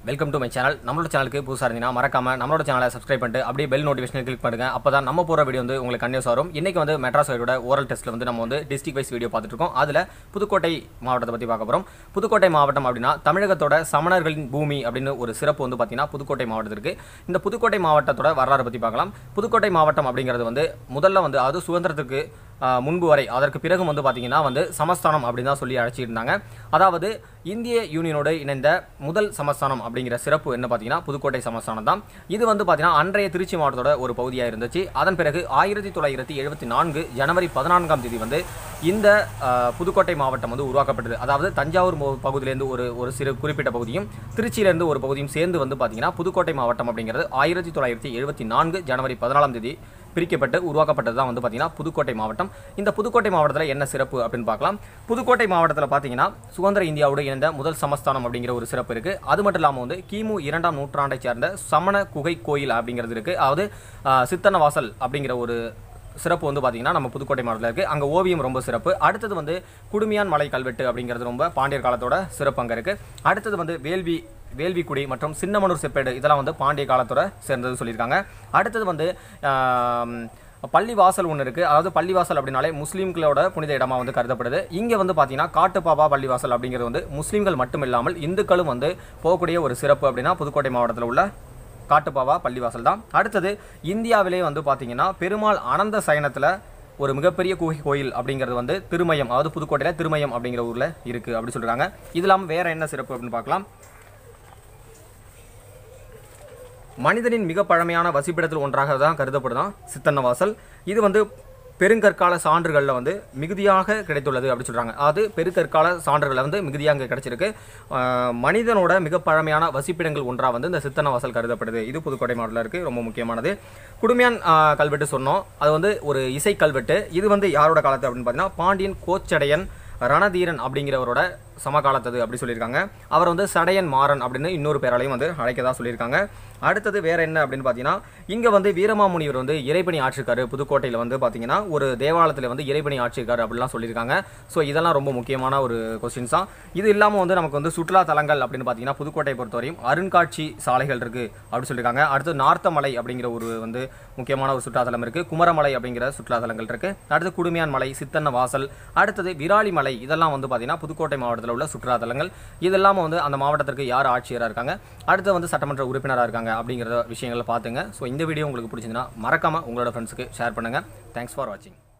welcome to my channel நம்மளோட சேனலுக்கு புதுசாக இருந்தீங்கன்னா மறக்காம நம்மளோட சேனலை சப்ஸ்கிரைப் பண்ணிட்டு அப்படியே பெல் நோட்டிஃபிகேஷன் கிளிக் பண்ணுங்க அப்போ தான் நம்ம போகிற வீடியோ வந்து உங்களுக்கு கன்யூஸ் வரும் இன்னைக்கு வந்து மெட்ராஸ் சைடோட ஓரல் டெஸ்ட்டில் வந்து நம்ம வந்து டிஸ்ட்ரிக் வைஸ் வீடியோ பார்த்துட்டு இருக்கோம் அதில் புதுக்கோட்டை மாவட்டத்தை பற்றி பார்க்க போகிறோம் புதுக்கோட்டை மாவட்டம் அப்படின்னா தமிழகத்தோட சமணர்களின் பூமி அப்படின்னு ஒரு சிறப்பு வந்து பார்த்தீங்கன்னா புதுக்கோட்டை மாவட்டத்திற்கு இந்த புதுக்கோட்டை மாவட்டத்தோட வரலாறு பற்றி பார்க்கலாம் புதுக்கோட்டை மாவட்டம் அப்படிங்கிறது வந்து முதல்ல வந்து அது சுதந்திரத்துக்கு ஆஹ், முன்பு வரை அதற்கு பிறகு வந்து பார்த்தீங்கன்னா வந்து சமஸ்தானம் அப்படின்னு தான் சொல்லி அழைச்சிட்டு இருந்தாங்க அதாவது இந்திய யூனியனோடு இணைந்த முதல் சமஸ்தானம் அப்படிங்கிற சிறப்பு என்ன பார்த்தீங்கன்னா புதுக்கோட்டை சமஸ்தானம் தான் இது வந்து பார்த்தீங்கன்னா அன்றைய திருச்சி மாவட்டத்தோட ஒரு பகுதியாக இருந்துச்சு அதன் பிறகு ஆயிரத்தி தொள்ளாயிரத்தி எழுபத்தி நான்கு ஜனவரி பதினான்காம் தேதி வந்து இந்த ஆஹ், புதுக்கோட்டை மாவட்டம் வந்து உருவாக்கப்பட்டது அதாவது தஞ்சாவூர் மோ- பகுதியிலேருந்து ஒரு ஒரு சிறு குறிப்பிட்ட பகுதியும் திருச்சியிலேருந்து ஒரு பகுதியும் சேர்ந்து வந்து பார்த்தீங்கன்னா புதுக்கோட்டை மாவட்டம் அப்படிங்கிறது ஆயிரத்தி தொள்ளாயிரத்தி எழுபத்தி நான்கு ஜனவரி பதினாலாம் தேதி பிரிக்கப்பட்டு உருவாக்கப்பட்டது தான் வந்து பார்த்தீங்கன்னா புதுக்கோட்டை மாவட்டம் இந்த புதுக்கோட்டை மாவட்டத்தில் என்ன சிறப்பு அப்படின்னு பார்க்கலாம் புதுக்கோட்டை மாவட்டத்தில் பார்த்தீங்கன்னா சுதந்திர இந்தியாவோடு இணைந்த முதல் சமஸ்தானம் அப்படிங்கிற ஒரு சிறப்பு இருக்குது அது மட்டும் இல்லாமல் வந்து கிமு இரண்டாம் நூற்றாண்டை சேர்ந்த சமண குகை கோயில் அப்படிங்கிறது இருக்குது அதாவது ஆஹ், சித்தன்ன வாசல் அப்படிங்கிற ஒரு சிறப்பு வந்து பார்த்தீங்கன்னா நம்ம புதுக்கோட்டை மாவட்டத்தில் இருக்குது அங்கே ஓவியம் ரொம்ப சிறப்பு அடுத்தது வந்து குடுமியான் மலை கல்வெட்டு அப்படிங்கிறது ரொம்ப பாண்டியர் காலத்தோட சிறப்பு அங்கே இருக்குது அடுத்தது வந்து வேள்வி வேள்விக்குடி மற்றும் சின்னமனூர் செப்பேடு இதெல்லாம் வந்து பாண்டிய காலத்தோட சேர்ந்தது சொல்லியிருக்காங்க அடுத்தது வந்து ஆம், பள்ளிவாசல் ஒன்று இருக்குது அதாவது பள்ளிவாசல் அப்படின்னாலே முஸ்லீம்களோட புனித இடமா வந்து கருதப்படுது இங்கே வந்து பார்த்தீங்கன்னா காட்டுப்பாபா பள்ளிவாசல் அப்படிங்கிறது வந்து முஸ்லீம்கள் மட்டும் இல்லாமல் இந்துக்களும் வந்து போகக்கூடிய ஒரு சிறப்பு அப்படின்னா புதுக்கோட்டை மாவட்டத்தில் உள்ள காட்டுப்பாவா பள்ளிவாசல் தான் அடுத்தது இந்தியாவிலே வந்து பார்த்தீங்கன்னா பெருமாள் அனந்த சயனத்தில் ஒரு மிகப்பெரிய குகை கோயில் அப்படிங்கிறது வந்து திருமயம் அதாவது புதுக்கோட்டையில் திருமயம் அப்படிங்கிற ஊரில் இருக்குது அப்படி சொல்கிறாங்க இது இல்லாமல் வேறு என்ன சிறப்பு அப்படின்னு பார்க்கலாம் மனிதனின் மிக பழமையான வசிப்பிடத்தில் ஒன்றாக தான் கருதப்படுதான் சித்தன்னவாசல் இது வந்து பெருங்கற்கால சான்றுகளில் வந்து மிகுதியாக கிடைத்துள்ளது அப்படி சொல்கிறாங்க அது பெருங்கற்கால சான்றுகளில் வந்து மிகுதியாக அங்கே கிடைச்சிருக்கு ஆஹ் மனிதனோட மிக பழமையான வசிப்பிடங்கள் ஒன்றாக வந்து இந்த சித்தன்னவாசல் கருதப்படுது இது புதுக்கோட்டை மாவட்டத்தில் இருக்குது ரொம்ப முக்கியமானது குடுமியான் ஆஹ் கல்வெட்டு சொன்னோம் அது வந்து ஒரு இசை கல்வெட்டு இது வந்து யாரோட காலத்து அப்படின்னு பார்த்தீங்கன்னா பாண்டியன் கோச்சடையன் ரணதீரன் அப்படிங்கிறவரோட சமகாலத்தது அப்படி சொல்லியிருக்காங்க அவர் வந்து சடையன் மாறன் அப்படின்னு இன்னொரு பேராலையும் வந்து அழைக்கதா சொல்லியிருக்காங்க அடுத்தது வேற என்ன அப்படின்னு பார்த்தீங்கன்னா இங்கே வந்து வீரமாமுனிவர் வந்து இறைபணி ஆற்றிருக்காரு புதுக்கோட்டையில் வந்து பார்த்தீங்கன்னா ஒரு தேவாலயத்தில் வந்து இறைபணி ஆற்றிருக்காரு அப்படிலாம் சொல்லியிருக்காங்க ஸோ இதெல்லாம் ரொம்ப முக்கியமான ஒரு கொஸ்டின்ஸ் தான் இது இல்லாமல் வந்து நமக்கு வந்து சுற்றுலா தலங்கள் அப்படின்னு பார்த்தீங்கன்னா புதுக்கோட்டை பொறுத்தவரையும் அருண்காட்சி சாலைகள் இருக்குது அப்படி சொல்லியிருக்காங்க அடுத்து நார்த்தமலை அப்படிங்கிற ஒரு வந்து முக்கியமான ஒரு சுற்றுலாத்தலம் இருக்குது குமரமலை அப்படிங்கிற சுற்றுலாத்தலங்கள் இருக்குது அடுத்து குடுமியான் மலை சித்தன்ன வாசல் அடுத்தது விராலி மலை இதெல்லாம் வந்து பார்த்தீங்கன்னா புதுக்கோட்டை மாவட்டத்தில் உள்ள சுற்றுலாத்தலங்கள் இது இல்லாமல் வந்து அந்த மாவட்டத்திற்கு யார் ஆட்சியராக இருக்காங்க அடுத்து வந்து சட்டமன்ற உறுப்பினராக இருக்காங்க அப்படிங்கிற விஷயங்களை பார்த்துங்க ஸோ இந்த வீடியோ உங்களுக்கு பிடிச்சிருந்துன்னா மறக்காமல் உங்களோட ஃப்ரெண்ட்ஸுக்கு ஷேர் பண்ணுங்கள் தேங்க்ஸ் ஃபார் வாட்சிங்